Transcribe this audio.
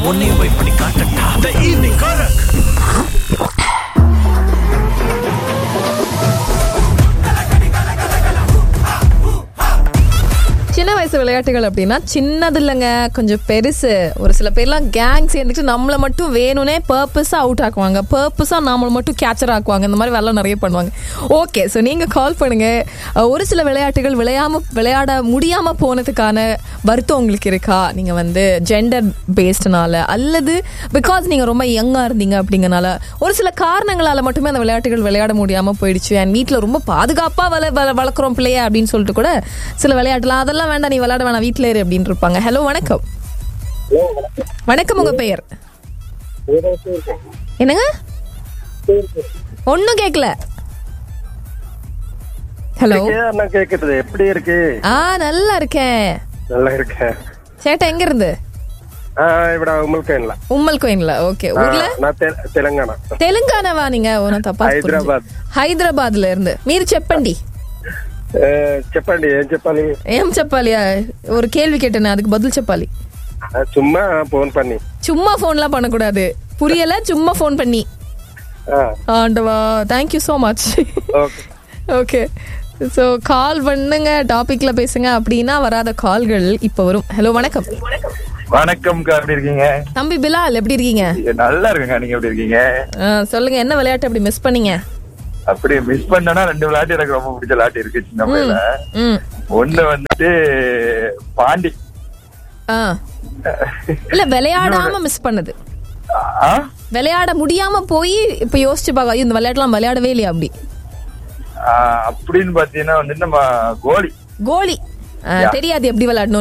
உன்னையும் போய் பண்ணி காட்டட்டா த ஈவினிங் காரக் சின்ன வயசு விளையாட்டுகள் அப்படின்னா சின்னது இல்லைங்க கொஞ்சம் பெருசு ஒரு சில பேர்லாம் கேங் சேர்ந்துட்டு நம்மளை மட்டும் வேணும்னே பர்பஸாக அவுட் ஆக்குவாங்க பர்பஸாக நம்மளை மட்டும் கேப்சர் ஆக்குவாங்க இந்த மாதிரி வேலை நிறைய பண்ணுவாங்க ஓகே ஸோ நீங்கள் கால் பண்ணுங்க அஹ், ஒரு சில விளையாட்டுகள் விளையாம விளையாட முடியாமல் போனதுக்கான வருத்தம் உங்களுக்கு இருக்கா நீங்கள் வந்து ஜெண்டர் பேஸ்டுனால அல்லது பிகாஸ் நீங்கள் ரொம்ப யங்காக இருந்தீங்க அப்படிங்கனால ஒரு சில காரணங்களால் மட்டுமே அந்த விளையாட்டுகள் விளையாட முடியாமல் போயிடுச்சு அண்ட் வீட்டில் ரொம்ப பாதுகாப்பாக வள வள- வளர்க்குறோம் பிள்ளைய அப்படின்னு சொல்லிட்டு கூட சில விளையாட்டுலாம் அதெல்லாம் வேண்டாம் நீ விளையாட வேணாம் வீட்டில் இரு அப்படின்னு இருப்பாங்க ஹலோ வணக்கம் வணக்கம் உங்க பெயர் என்னங்க ஒன்றும் கேட்கல ஹலோ அண்ணா கேக்குறது எப்படி இருக்கு ஆ நல்லா இருக்கேன் நல்லா இருக்கேன் சேட்டா எங்க இருந்து ஆ, இவட உங்களுக்கு இல்ல உம்மல் கோயின்ல ஓகே ஊர்ல நான் தெ- தெலுங்கானா தெலுங்கானாவா நீங்க ஒன்னும் தப்பா புரிஞ்சு- హైదరాబాద్. హైదరాబాద్ లో இருந்து మీరు చెప్పండి ఏ, చెప్పండి ఏం చెప్పాలి ఏం చెప్పాలి ஒரு கேள்வி கேட்டேனே அதுக்கு பதில் చెప్పాలి ఆ, சும்மா போன் பண்ணி சும்மா ஃபோன்லாம் பண்ணக்கூடாது புரியல சும்மா ஃபோன் பண்ணி ஆ, ஆண்டவா thank you so much okay okay so call பண்ணுங்க டாபிக்ல பேசுங்க அப்படின்னா வராத கால்கள் இப்போ வரும் ஹலோ வணக்கம் வணக்கம்க்கா எப்படி இருக்கீங்க தம்பி பிலால் எப்படி இருக்கீங்க நல்லா இருக்குங்க நீங்க எப்படி இருக்கீங்க ஆ, சொல்லுங்க என்ன விளையாட்டு அப்படி மிஸ் பண்ணீங்க அப்படி மிஸ் பண்ணனா ரெண்டு விளையாட்டு எனக்கு ரொம்ப பிடிச்ச விளையாட்டு இருக்கு சின்ன பையில ம் ஒண்ணு வந்துட்டு பாண்டி ஆ இல்ல விளையாடாம மிஸ் பண்ணது ஆ? விளையாட முடியாம போய் இப்ப யோசிச்சு பார்க்க ஐயோ, இந்த விளையாட்டுலாம் விளையாடவே இல்லையா அப்படி ஆ, அப்படின்னு பாத்தீங்கன்னா வந்துட்டு நம்ம கோலி கோலி ஆ, தெரியாது எப்படி விளையாடணும்